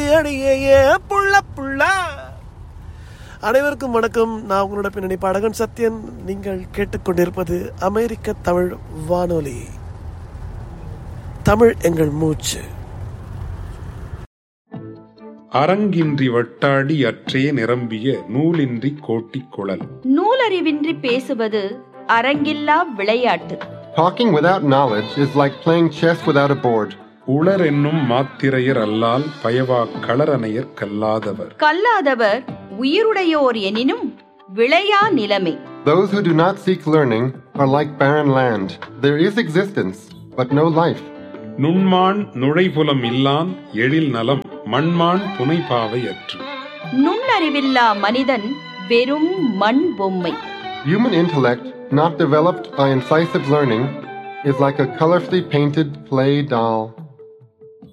அடியே ஏ புள்ள புள்ள அனைவருக்கும் வணக்கம் நான் உங்களோட பின்னணி பாடகன் சத்யன் நீங்கள் கேட்டுக்கொண்டிருப்பது அமெரிக்க தமிழ் வானொலி தமிழ் எங்கள் மூச்சு அரங்கின்றி வட்டாடி அற்றே நிரம்பிய நூலின்றி கோட்டிக் குழல் நூலறிவின்றி பேசுவது அரங்கில்லா விளையாட்டு Talking without knowledge is like playing chess without a board. உளர் என்னும் மாத்திரையர் அல்லால் பயவா களரணையர் கல்லாதவர் கல்லாதவர் உயிருடையோர் எனினும் விளையா நிலைமை Those who do not seek learning are like barren land. There is existence, but no life. நுண்மான் நுழைபுலம் இல்லான் எழில் நலம் மண்மான் புனைபாவை அற்று நுண்ணறிவில்லா மனிதன் வெறும் மண் பொம்மை Human intellect, not developed by incisive learning, is like a colorfully painted clay doll.